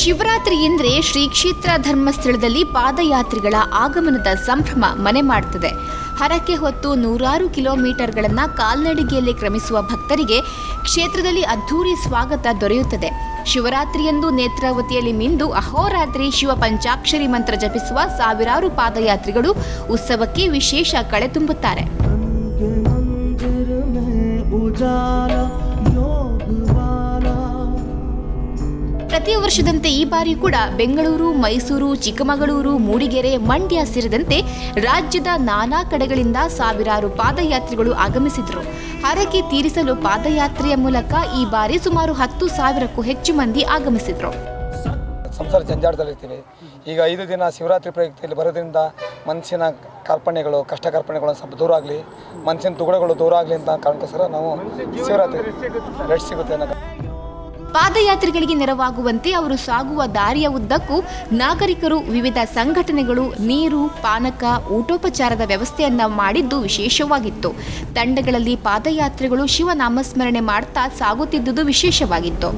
ಶಿವರಾತ್ರಿ ಎಂದ್ರೆ ಶ್ರೀ ಕ್ಷೇತ್ರ ಧರ್ಮಸ್ಥಳದಲ್ಲಿ ಪಾದಯಾತ್ರಿಗಳ ಆಗಮನದ ಸಂಭ್ರಮ ಮನೆ ಮಾಡ್ತದೆ ಹರಕೆ ಹೊತ್ತು ನೂರಾರು ಕಿಲೋಮೀಟರ್ಗಳನ್ನ ಕಾಲ್ನಡಿಗೆಯಲ್ಲಿ ಕ್ರಮಿಸುವ ಭಕ್ತರಿಗೆ ಕ್ಷೇತ್ರದಲ್ಲಿ ಅದ್ಧೂರಿ ಸ್ವಾಗತ ದೊರೆಯುತ್ತದೆ ಶಿವರಾತ್ರಿಯಂದು ನೇತ್ರಾವತಿಯಲ್ಲಿ ಮಿಂದು ಅಹೋರಾತ್ರಿ ಶಿವ ಪಂಚಾಕ್ಷರಿ ಮಂತ್ರ ಜಪಿಸುವ ಸಾವಿರಾರು ಪಾದಯಾತ್ರಿಗಳು ಉತ್ಸವಕ್ಕೆ ವಿಶೇಷ ಕಳೆ ತುಂಬುತ್ತಾರೆ के मंदिर में उजाला योग वाला ಪ್ರತಿ ವರ್ಷದಂತೆ ಈ ಬಾರಿ ಕೂಡ ಬೆಂಗಳೂರು ಮೈಸೂರು ಚಿಕ್ಕಮಗಳೂರು ಮೂಡಿಗೆರೆ ಮಂಡ್ಯ ಸೇರಿದಂತೆ ರಾಜ್ಯದ ನಾನಾ ಕಡೆಗಳಿಂದ ಸಾವಿರಾರು ಪಾದಯಾತ್ರಿಗಳು ಆಗಮಿಸಿದ್ರು ಹರಕೆ ತೀರಿಸಲು ಪಾದಯಾತ್ರೆಯ ಮೂಲಕ ಈ ಬಾರಿ ಸುಮಾರು ಹತ್ತು ಸಾವಿರಕ್ಕೂ ಹೆಚ್ಚು ಮಂದಿ ಆಗಮಿಸಿದ್ರು ಸಂಸಾರ ಜಂಜಾಟದಲ್ಲಿರ್ತೀವಿ ಈಗ ಐದು ದಿನ ಶಿವರಾತ್ರಿ ಪ್ರಯುಕ್ತಿಯಲ್ಲಿ ಬರೋದ್ರಿಂದ ಮನಸ್ಸಿನ ಕಾರ್ಪಣ್ಯಗಳು ಕಷ್ಟ ಕಾರ್ಪಣ್ಯಗಳು ಸ್ವಲ್ಪ ದೂರ ಆಗಲಿ ಮನಸ್ಸಿನ ತುಗುಡಗಳು ದೂರ ಆಗಲಿ ಅಂತ ಕಾರಣಕ್ಕೋಸ್ಕರ ನಾವು ಶಿವರಾತ್ರಿ ರೆಸ್ಟ್ ಸಿಗುತ್ತೆ ಅನ್ನೋ ಪಾದಯಾತ್ರಿಗಳಿಗೆ ನೆರವಾಗುವಂತೆ ಅವರು ಸಾಗುವ ದಾರಿಯ ಉದ್ದಕ್ಕೂ ನಾಗರಿಕರು ವಿವಿಧ ಸಂಘಟನೆಗಳು ನೀರು ಪಾನಕ ಊಟೋಪಚಾರದ ವ್ಯವಸ್ಥೆಯನ್ನ ಮಾಡಿದ್ದು ವಿಶೇಷವಾಗಿತ್ತು ತಂಡಗಳಲ್ಲಿ ಪಾದಯಾತ್ರಿಗಳು ಶಿವ ನಾಮಸ್ಮರಣೆ ಮಾಡ್ತಾ ಸಾಗುತ್ತಿದ್ದುದು ವಿಶೇಷವಾಗಿತ್ತು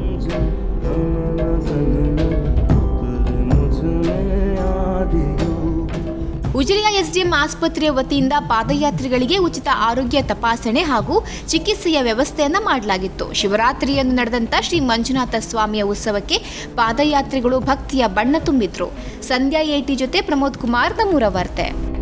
मुझ में आदि ಉಜಿರೆಯ ಎಸ್ಡಿಎಂ ಆಸ್ಪತ್ರೆಯ ವತಿಯಿಂದ ಪಾದಯಾತ್ರಿಗಳಿಗೆ ಉಚಿತ ಆರೋಗ್ಯ ತಪಾಸಣೆ ಹಾಗೂ ಚಿಕಿತ್ಸೆಯ ವ್ಯವಸ್ಥೆಯನ್ನ ಮಾಡಲಾಗಿತ್ತು ಶಿವರಾತ್ರಿಯಂದು ನಡೆದಂತ ಶ್ರೀ ಮಂಜುನಾಥ ಸ್ವಾಮಿಯ ಉತ್ಸವಕ್ಕೆ ಪಾದಯಾತ್ರಿಗಳು ಭಕ್ತಿಯ ಬಣ್ಣ ತುಂಬಿದ್ರು ಸಂಧ್ಯಾ ಏಟಿ ಜೊತೆ ಪ್ರಮೋದ್ ಕುಮಾರ್ ನಮ್ಮೂರ ವಾರ್ತೆ